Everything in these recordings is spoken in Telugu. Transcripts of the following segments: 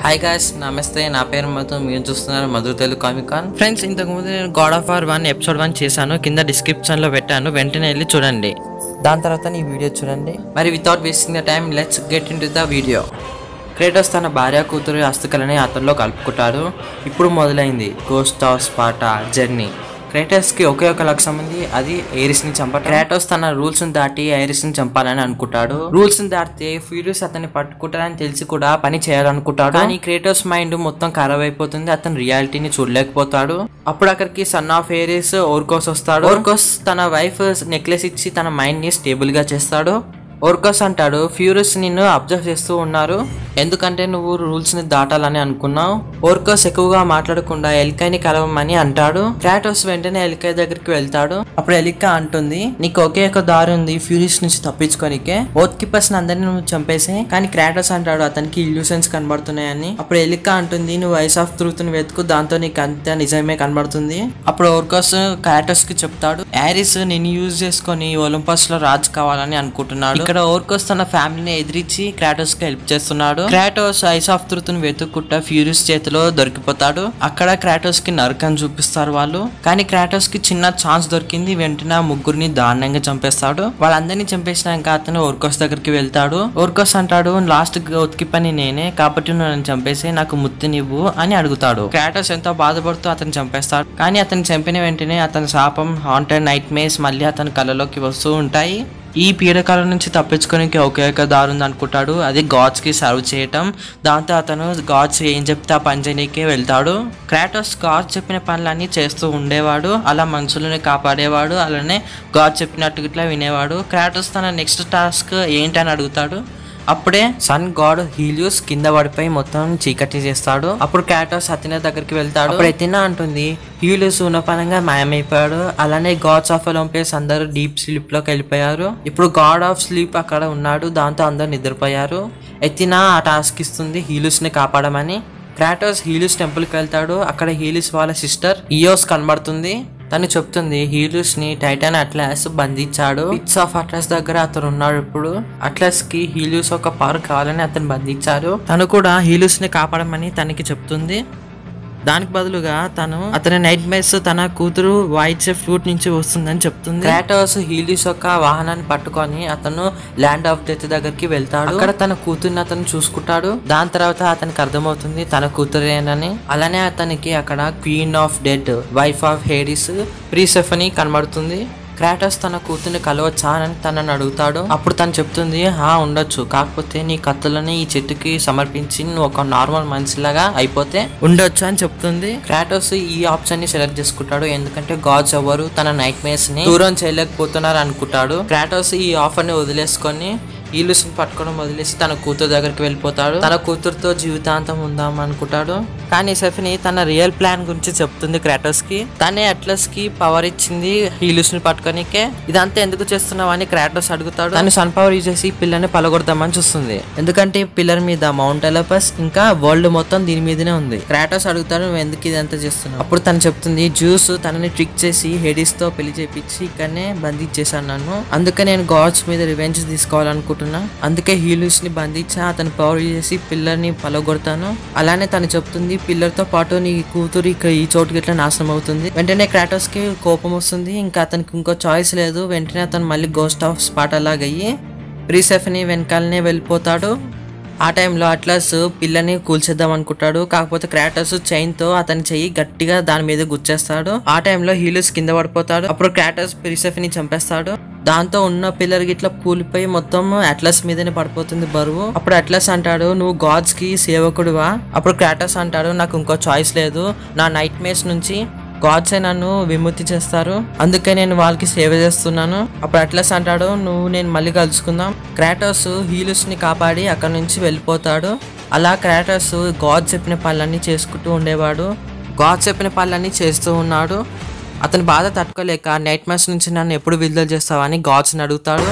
హాయ్ గాయస్ నమస్తే నా పేరు మధు మీరు చూస్తున్నారు Madhu Telugu comic con friends ఇంతకుముందు నేను god of war one episode one చేశాను కింద డిస్క్రిప్షన్ లో పెట్టాను వెంటనే వెళ్ళి చూడండి దాని తర్వాత ఈ వీడియో చూడండి మరి without wasting the time let's get into the video Kratos తన భార్య కూతురు హస్తకళని అతనిలో కలుపుకుంటాడు ఇప్పుడు మొదలైంది ghost of Sparta journey Kratos కి ఒకే ఒక లక్ష్యం ఉంది అది ఐరిస్ ని చంపడం క్రేటోస్ తన రూల్స్ ని దాటి ఐరిస్ ని చంపాలని అనుకుంటాడు రూల్స్ ని దాటితే ఫ్యూరియస్ అతన్ని పట్టుకుంటారని తెలిసి కూడా పని చేయాలనుకుంటాడు కానీ క్రేటోస్ మైండ్ మొత్తం ఖరాబ్ అయిపోతుంది అతను రియాలిటీని చూడలేకపోతాడు అప్పుడు అక్కడికి సన్ ఆఫ్ ఏరిస్ ఓర్కోస్ వస్తాడు ఓర్కోస్ తన వైఫ్ నెక్లెస్ ఇచ్చి తన మైండ్ ని స్టేబుల్ గా చేస్తాడు ఓర్కస్ అంటాడు ఫ్యూరియస్ నిన్ను అబ్జర్వ్ చేస్తూ ఉన్నారు ఎందుకంటే నువ్వు రూల్స్ ని దాటాలని అనుకున్నావు ఓర్కస్ ఎక్కువగా మాట్లాడకుండా ఎలికాయని కలవమని అంటాడు క్రాటోస్ వెంటనే ఎలికాయ దగ్గరికి వెళ్తాడు అప్పుడు ఎలికా అంటుంది నీకు ఒకే ఒక దారి ఉంది ఫ్యూరియస్ నుంచి తప్పించుకోనికే ఓత్ కీపర్స్ అందరిని నువ్వు చంపేసి కానీ క్రాటోస్ అంటాడు అతనికి ఇల్యూషన్స్ కనబడుతున్నాయని అప్పుడు ఎలికా అంటుంది నువ్వు ఐస్ ఆఫ్ ట్రూత్ ని వెతుకు దాంతో నీకు అంత నిజమే కనబడుతుంది అప్పుడు ఓర్కస్ క్రాటోస్ కి చెప్తాడు యారిస్ నిన్ను యూజ్ చేసుకొని ఒలింపస్ లో రాజు కావాలని అనుకుంటున్నాడు ఇక్కడ ఓర్కోస్ తన ఫ్యామిలీని ఎదిరించి క్రాటోస్ కి హెల్ప్ చేస్తున్నాడు క్రాటోస్ ఐస్ ఆఫ్ ట్రూత్ ని వెతుక్కుంటా ఫ్యూరియస్ చేతిలో దొరికిపోతాడు అక్కడ క్రాటోస్ కి నరకం చూపిస్తారు వాళ్ళు కానీ క్రాటోస్ కి చిన్న ఛాన్స్ దొరికింది వెంటనే ఆ ముగ్గురిని దారుణంగా చంపేస్తాడు వాళ్ళందరినీ చంపేసినాక అతను ఓర్కోస్ దగ్గరికి వెళ్తాడు ఓర్కోస్ అంటాడు లాస్ట్ ఉతికి పని నేనే కాబట్టి నువ్వు నన్ను చంపేసి నాకు ముత్తినివ్వు అని అడుగుతాడు క్రాటోస్ ఎంతో బాధపడుతూ అతను చంపేస్తాడు కానీ అతను చంపిన వెంటనే అతని శాపం హాంటెడ్ నైట్ మేస్ మళ్ళీ అతని కళ్ళలోకి వస్తూ ఉంటాయి ఈ పీడకాలం నుంచి తప్పించుకోనికి ఒకే ఒక దారి ఉంది అనుకుంటాడు అది గాడ్స్ కి సర్వ్ చేయటం దాంతో అతను గాడ్స్ ఏం చెప్తే ఆ పని చేయనీకే వెళ్తాడు క్రాటోస్ గాడ్స్ చెప్పిన పనులన్నీ చేస్తూ ఉండేవాడు అలా మనుషులని కాపాడేవాడు అలానే గాడ్ చెప్పినట్టు ఇట్లా వినేవాడు క్రాటోస్ తన నెక్స్ట్ టాస్క్ ఏంటని అడుగుతాడు అప్పుడే సన్ గాడ్ హీలియోస్ కింద పడిపోయి మొత్తం చీకటి చేస్తాడు అప్పుడు క్రాటోస్ అతిన దగ్గరికి వెళ్తాడు అప్పుడు ఎతినా అంటుంది హీలియోస్ ఉన్నపనంగా మాయమైపోయాడు అలానే గాడ్స్ ఆఫ్ ఒలింపియస్ అందరూ డీప్ స్లీప్ లోకి వెళ్ళిపోయారు ఇప్పుడు గాడ్ ఆఫ్ స్లీప్ అక్కడ ఉన్నాడు దాంతో అందరూ నిద్రపోయారు ఎత్తినా ఆ టాస్క్ ఇస్తుంది హీలియోస్ ని కాపాడమని క్రాటోస్ హీలియస్ టెంపుల్ కి వెళ్తాడు అక్కడ హీలియస్ వాళ్ళ సిస్టర్ ఇయోస్ కనబడుతుంది తను చెప్తుంది హీలియస్ ని టైటాన్ అట్లాస్ బంధించాడు పిట్స్ ఆఫ్ అట్లాస్ దగ్గర అతను ఉన్నాడు ఇప్పుడు అట్లాస్ కి హీలియస్ ఒక పవర్ కావాలని అతను బంధించారు తను కూడా హీలియస్ ని కాపాడమని తనకి చెప్తుంది దానికి బదులుగా తను అతని నైట్ మేస్ తన కూతురు వాయిచే ఫ్లూట్ నుంచి వస్తుందని చెప్తుంది క్రాటోస్ హీలిస్ యొక్క వాహనాన్ని పట్టుకొని అతను ల్యాండ్ ఆఫ్ డెత్ దగ్గరికి వెళ్తాడు అక్కడ తన కూతుర్ని అతను చూసుకుంటాడు దాని తర్వాత అతనికి అర్థమవుతుంది తన కూతురేనని అలానే అతనికి అక్కడ queen of dead wife of Hades Persephone కనబడుతుంది క్రాటస్ తన కూతుర్ని కలవచ్చా అని తనని అడుగుతాడు అప్పుడు తను చెప్తుంది హా ఉండొచ్చు కాకపోతే నీ కత్తులని ఈ చెట్టుకి సమర్పించి నువ్వు ఒక నార్మల్ మనిషిలాగా అయిపోతే ఉండొచ్చు అని చెప్తుంది క్రాటోస్ ఈ ఆప్షన్ ని సెలెక్ట్ చేసుకుంటాడు ఎందుకంటే గాడ్స్ ఎవరు తన నైట్ మేర్స్ ని దూరం చేయలేకపోతున్నారు అనుకుంటాడు క్రాటోస్ ఈ ఆఫర్ ని వదిలేసుకొని ఈలుస్ని పట్టుకోవడం వదిలేసి తన కూతురు దగ్గరికి వెళ్ళిపోతాడు తన కూతురుతో జీవితాంతం ఉందాం అనుకుంటాడు కానీ సెఫిని తన రియల్ ప్లాన్ గురించి చెప్తుంది క్రాటోస్ కి తనే అట్లస్ కి పవర్ ఇచ్చింది హీలుస్ ని పట్టుకోనికే ఇదంతా ఎందుకు చేస్తున్నావు అని క్రాటోస్ అడుగుతాడు తను సన్ పవర్ యూజ్ చేసి ఈ పిల్లని పలగొడదామని చూస్తుంది ఎందుకంటే ఈ పిల్లర్ మీద మౌంట్ ఎలపస్ ఇంకా వరల్డ్ మొత్తం దీని మీదనే ఉంది క్రాటోస్ అడుగుతాడు నువ్వు ఎందుకు ఇదంతా చేస్తున్నావు అప్పుడు తను చెప్తుంది జ్యూస్ తనని ట్రిక్ చేసి హెడిస్ తో పెళ్లి చేపించి ఇక్కడనే బంధించేశాను నన్ను అందుకే నేను గాడ్స్ మీద రివెంజ్ తీసుకోవాలనుకుంటున్నా అందుకే హీలూస్ ని బంధించా అతను పవర్ యూజ్ చేసి పిల్లర్ ని పలగొడతాను అలానే తను చెప్తుంది పిల్లర్ తో పాటు నీ కూతురు ఇక్కడ ఈ చోటుకి ఇట్లా నాశనం అవుతుంది వెంటనే క్రాటోస్ కి కోపం వస్తుంది ఇంకా అతనికి ఇంకో చాయిస్ లేదు వెంటనే అతను మళ్ళీ గోస్ట్ ఆఫ్ స్పాట్ అలాగయ్యి ప్రీసెఫ్ని వెనకాలనే వెళ్ళిపోతాడు ఆ టైంలో అట్లాస్ పిల్లని కూల్చేద్దాం అనుకుంటాడు కాకపోతే క్రాటస్ చైన్ తో అతని చెయ్యి గట్టిగా దాని మీద గుచ్చేస్తాడు ఆ టైంలో హీలూస్ కింద పడిపోతాడు అప్పుడు క్రాటస్ ప్రిసెఫ్ని చంపేస్తాడు దాంతో ఉన్న పిల్లర్ గిట్లా కూలిపోయి మొత్తం అట్లస్ మీదనే పడిపోతుంది బరువు అప్పుడు అట్లస్ అంటాడు నువ్వు గాడ్స్ కి సేవకుడువా అప్పుడు క్రాటస్ అంటాడు నాకు ఇంకో చాయిస్ లేదు నా నైట్ మేస్ నుంచి గాడ్సే నన్ను విముక్తి చేస్తారు అందుకే నేను వాళ్ళకి సేవ చేస్తున్నాను అప్పుడు అట్లస్ అంటాడు నువ్వు నేను మళ్ళీ కలుసుకుందాం క్రాటోస్ హీలుస్ ని కాపాడి అక్కడ నుంచి వెళ్ళిపోతాడు అలా క్రాటోస్ గాడ్ చెప్పిన పనులన్నీ చేసుకుంటూ ఉండేవాడు గాడ్ చెప్పిన పనులన్నీ చేస్తూ ఉన్నాడు అతని బాధ తట్టుకోలేక నైట్ మ్యాచ్ నుంచి నన్ను ఎప్పుడు విడుదల చేస్తావని గాడ్స్ని అడుగుతాడు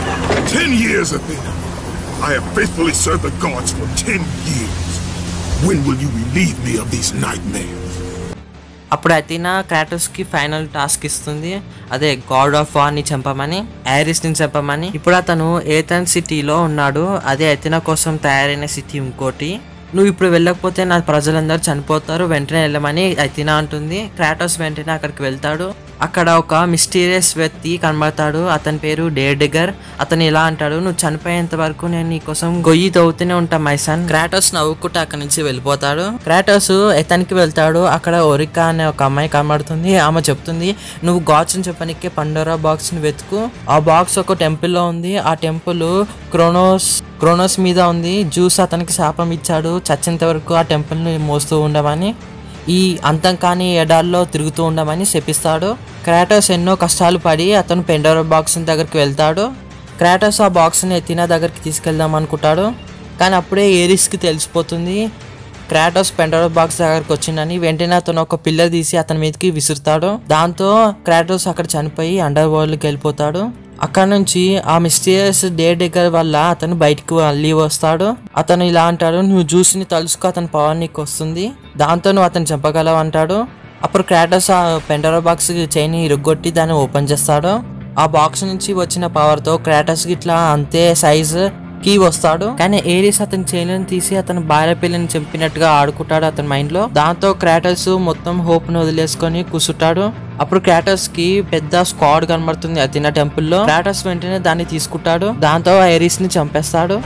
Ten years, Athena. I have faithfully served the gods for ten years. When will you relieve me of these nightmares? అప్పుడు అథీనా క్రాటోస్ కి ఫైనల్ టాస్క్ ఇస్తుంది అదే గాడ్ ఆఫ్ వార్ ని చంపమని ఐరిస్ ని చంపమని ఇప్పుడు అతను ఏథన్ సిటీలో ఉన్నాడు అదే అథీనా కోసం తయారైన సిటీ ఇంకోటి నువ్వు ఇప్పుడు వెళ్ళకపోతే నా ప్రజలందరూ చనిపోతారు వెంటనే వెళ్ళమని అతినా అంటుంది క్రాటోస్ వెంటనే అక్కడికి వెళ్తాడు అక్కడ ఒక మిస్టీరియస్ వ్యక్తి కనబడతాడు అతని పేరు డేడిగర్ అతను ఇలా అంటాడు నువ్వు చనిపోయేంత వరకు నేను నీకోసం గొయ్యి తవ్వుతూనే ఉంటా మై సన్ క్రాటోస్ నవ్వుకుంటూ అక్కడి నుంచి వెళ్ళిపోతాడు క్రాటోస్ ఎతనికి వెళ్తాడు అక్కడ ఒరికా అనే ఒక అమ్మాయి కనబడుతుంది ఆమె చెప్తుంది నువ్వు గాడ్స్ చెప్పడానికి పండోరా బాక్స్ ని వెతుకు ఆ బాక్స్ ఒక టెంపుల్ లో ఉంది ఆ టెంపుల్ క్రోనోస్ క్రోనోస్ మీద ఉంది జ్యూస్ అతనికి శాపం ఇచ్చాడు చచ్చేంత వరకు ఆ టెంపుల్ ని మోస్తూ ఉండమని ఈ అంతం కాని ఎడాల్లో తిరుగుతూ ఉండమని శపిస్తాడు క్రాటోస్ ఎన్నో కష్టాలు పడి అతను పెండోరా బాక్స్ దగ్గరికి వెళ్తాడు క్రాటోస్ ఆ బాక్స్ని ఎత్తిన దగ్గరికి తీసుకెళ్దాం అనుకుంటాడు కానీ అప్పుడే ఏరిస్కి తెలిసిపోతుంది క్రాటోస్ పెండోరా బాక్స్ దగ్గరికి వచ్చిందని వెంటనే అతను ఒక పిల్ల తీసి అతని మీదకి విసురుతాడు దాంతో క్రాటోస్ అక్కడ చనిపోయి అండర్ వరల్డ్కి వెళ్ళిపోతాడు అక్కడ నుంచి ఆ మిస్టీరియస్ డే డిగ్గర్ వల్ల అతను బయటకు మళ్ళీ వస్తాడు అతను ఇలా అంటాడు నువ్వు జ్యూస్ని తలుసుకో అతని పవర్ నీకు వస్తుంది దాంతో నువ్వు అతను చంపగలవు అంటాడు అప్పుడు క్రాటోస్ ఆ పెండోరా బాక్స్ చైన్ ఇరుగ్గొట్టి దాన్ని ఓపెన్ చేస్తాడు ఆ బాక్స్ నుంచి వచ్చిన పవర్ తో క్రాటస్ ఇట్లా అంతే సైజ్ కీ వస్తాడు కానీ ఏరిస్ అతని చైన్ తీసి అతను భార్య పిల్లని చంపినట్టుగా ఆడుకుంటాడు అతని మైండ్ లో దాంతో క్రాటస్ మొత్తం హోప్ ను వదిలేసుకొని కూసుంటాడు అప్పుడు క్రాటస్ కి పెద్ద స్క్వాడ్ కనబడుతుంది అతిన టెంపుల్ లో క్రాటస్ వెంటనే దాన్ని తీసుకుంటాడు దాంతో ఏరిస్ ని చంపేస్తాడు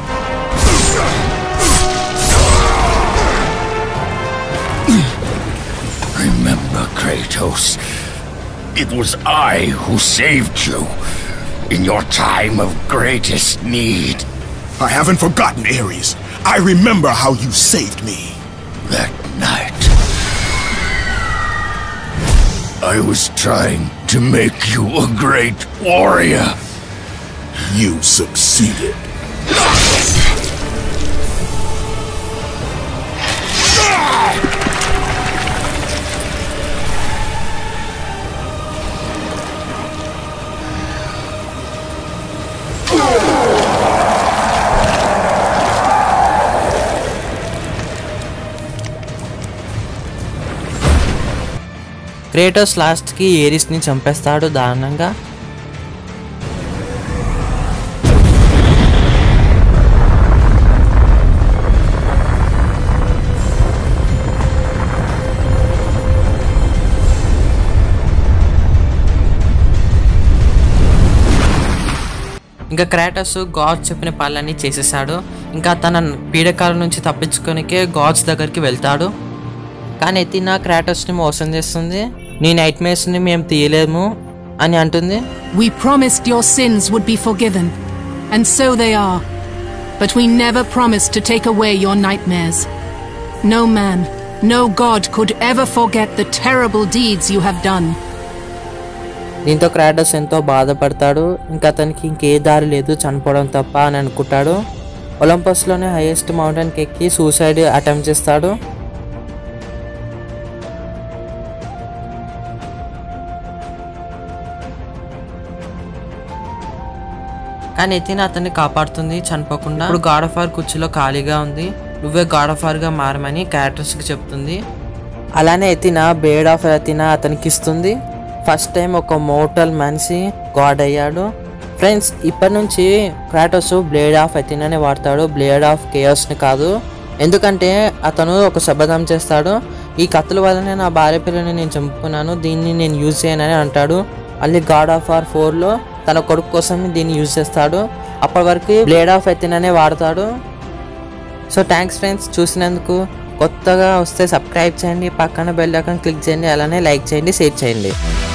Remember, Kratos. It was I who saved you in your time of greatest need. I haven't forgotten, Ares. I remember how you saved me. That night, I was trying to make you a great warrior. You succeeded. Kratos last కి ఏరిస్ ని చంపేస్తాడు దారుణంగా ఇంకా క్రాటస్ గాడ్స్ చెప్పిన పనులన్నీ చేసేసాడు ఇంకా తన పీడకాల నుంచి తప్పించుకోనికే గాడ్స్ దగ్గరికి వెళ్తాడు కానీ ఎత్తిన క్రాటస్ని మోసం చేస్తుంది నీ నైట్ మేర్స్ని మేము తీయలేము అని అంటుంది We promised your sins would be forgiven, and so they are. But we never promised to take away your nightmares. No man, no god could ever forget the terrible deeds you have done. దీంతో క్రాటస్ ఎంతో బాధపడతాడు ఇంకా అతనికి ఇంకే దారి లేదు చనిపోవడం తప్ప అని అనుకుంటాడు ఒలంపస్లోనే హైయెస్ట్ మౌంటైన్కి ఎక్కి సూసైడ్ అటెంప్ట్ చేస్తాడు కానీ ఎత్తిన అతన్ని కాపాడుతుంది చనిపోకుండా ఇప్పుడు గాడ్ ఆఫ్ వార్ కుర్చీలో ఖాళీగా ఉంది నువ్వే గాడ్ ఆఫ్ వార్గా మారమని క్యారెక్టర్స్కి చెప్తుంది అలానే ఎత్తిన బేడ్ ఆఫ్ ఎత్తిన అతనికి ఇస్తుంది ఫస్ట్ టైం ఒక మోటల్ మనిషి గాడ్ అయ్యాడు ఫ్రెండ్స్ ఇప్పటి నుంచి క్రాటోస్ బ్లేడ్ ఆఫ్ ఎథినానే వాడతాడు బ్లేడ్ ఆఫ్ కేయస్ని కాదు ఎందుకంటే అతను ఒక శబదం చేస్తాడు ఈ కత్తుల వల్లనే నా భార్య పిల్లని నేను చంపుకున్నాను దీన్ని నేను యూజ్ చేయనని అంటాడు మళ్ళీ గాడ్ ఆఫ్ ఆర్ ఫోర్లో తన కొడుకు కోసం దీన్ని యూజ్ చేస్తాడు అప్పటి వరకు బ్లేడ్ ఆఫ్ ఎథినానే వాడతాడు సో థ్యాంక్స్ ఫ్రెండ్స్ చూసినందుకు కొత్తగా వస్తే సబ్స్క్రైబ్ చేయండి పక్కన బెల్ ఐకాన్ క్లిక్ చేయండి అలానే లైక్ చేయండి షేర్ చేయండి